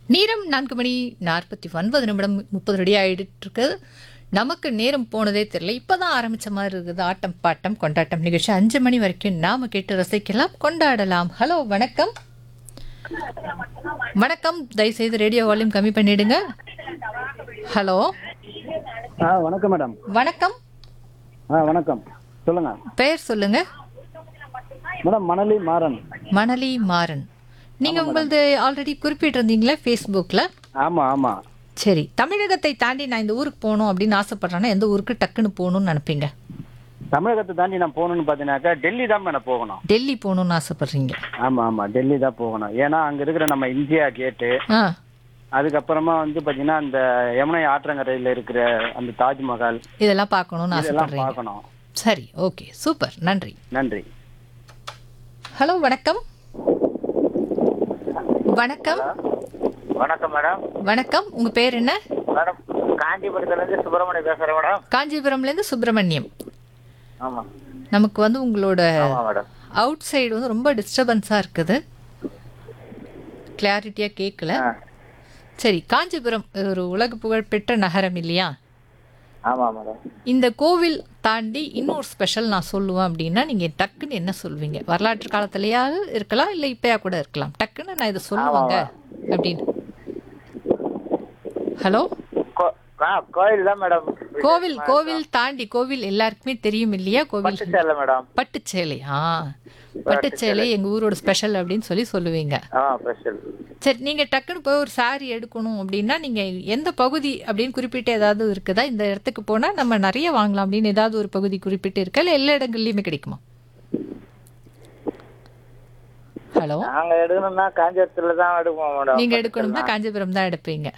நேரம் நான்கு மணி நாற்பத்தி ஒன்பது நிமிடம் முப்பது ரெடி ஆயிட்டு இருக்கு நமக்கு நேரம் போனதே தெரியல இப்பதான் ஆரம்பிச்ச மாதிரி இருக்குது ஆட்டம் பாட்டம் கொண்டாட்டம் நிகழ்ச்சி அஞ்சு மணி வரைக்கும் நாம கேட்டு ரசிக்கலாம் கொண்டாடலாம் ஹலோ வணக்கம் வணக்கம் தயவுசெய்து ரேடியோ வால்யூம் கம்மி பண்ணிடுங்க ஹலோ ஆ வணக்கம் மேடம் வணக்கம் ஆ வணக்கம் சொல்லுங்க பெயர் சொல்லுங்க மேடம் மணலி மாறன் மணலி மாறன் நீங்க உங்களது ஆல்ரெடி குறிப்பிட்டிருந்தீங்களே ஃபேஸ்புக்கில் ஆமா ஆமா சரி தமிழகத்தை தாண்டி நான் இந்த ஊருக்கு போகணும் அப்படின்னு ஆசைப்படுறேன்னா எந்த ஊருக்கு டக்குன்னு போகணும்னு நினைப்பீங்க தமிழகத்தை தாண்டி நான் போகணும்னு பார்த்தீங்கன்னாக்கா டெல்லி தான் மேடம் போகணும் டெல்லி போகணும்னு ஆசைப்படுறீங்க ஆமா ஆமா டெல்லி தான் போகணும் ஏன்னா அங்க இருக்கிற நம்ம இந்தியா கேட்டு ஆ அதுக்கப்புறமா வந்து பாத்தீங்கன்னா அந்த யமுனை ஆற்றங்கரையில இருக்கிற அந்த தாஜ்மஹால் இதெல்லாம் பார்க்கணும்னு இதெல்லாம் ஆசைப்படுறீங்க பார்க்கணும் சரி ஓகே சூப்பர் நன்றி நன்றி ஹலோ வணக்கம் வணக்கம் வணக்கம் மேடம் வணக்கம் உங்க பேர் என்ன மேடம் காஞ்சிபுரத்துல இருந்து சுப்பிரமணியம் பேசுறேன் மேடம் காஞ்சிபுரம்லேருந்து சுப்பிரமணியம் ஆமா நமக்கு வந்து உங்களோட ஆமா மேடம் அவுட் சைடு வந்து ரொம்ப டிஸ்டர்பன்ஸாக இருக்குது கிளாரிட்டியாக கேட்கல ஆ. சரி காஞ்சிபுரம் ஒரு உலக புகழ்பெற்ற நகரம் இல்லையா ஆமா மேடம் இந்த கோவில் தாண்டி இன்னொரு ஸ்பெஷல் நான் சொல்லுவேன் அப்படின்னா நீங்கள் டக்குன்னு என்ன சொல்வீங்க வரலாற்று காலத்துலையா இருக்கலாம் இல்லை இப்பயா கூட இருக்கலாம் டக்குன்னு நான் இதை சொல்லுவாங்க அப்படின்னு ஹலோ கோ- ஆ, கோயில் தான் மேடம் கோவில் கோவில் தாண்டி கோவில் எல்லாருக்குமே தெரியும் இல்லையா கோவில் பட்டுச்சேரில் மேடம் பட்டுச்சேலை ஆ பட்டுச்சேலை எங்கள் ஊரோட ஸ்பெஷல் அப்படின்னு சொல்லி சொல்லுவீங்க ஆ ஸ்பெஷல் சரி நீங்கள் டக்குன்னு போய் ஒரு saree எடுக்கணும் அப்படின்னா நீங்கள் எந்த பகுதி அப்படின்னு குறிப்பிட்டு ஏதாவது இருக்குதா இந்த இடத்துக்கு போனால் நம்ம நிறைய வாங்கலாம் அப்படின்னு ஏதாவது ஒரு பகுதி குறிப்பிட்டு இருக்கா இல்லை எல்லா இடங்கள்லையுமே கிடைக்குமா ஹலோ நாங்க எடுக்கணும்னா காஞ்சிபுரத்துல தான் எடுப்போம் மேடம் நீங்கள் எடுக்கணும்னா காஞ்சிபுரம் தான் எடுப்பீங்க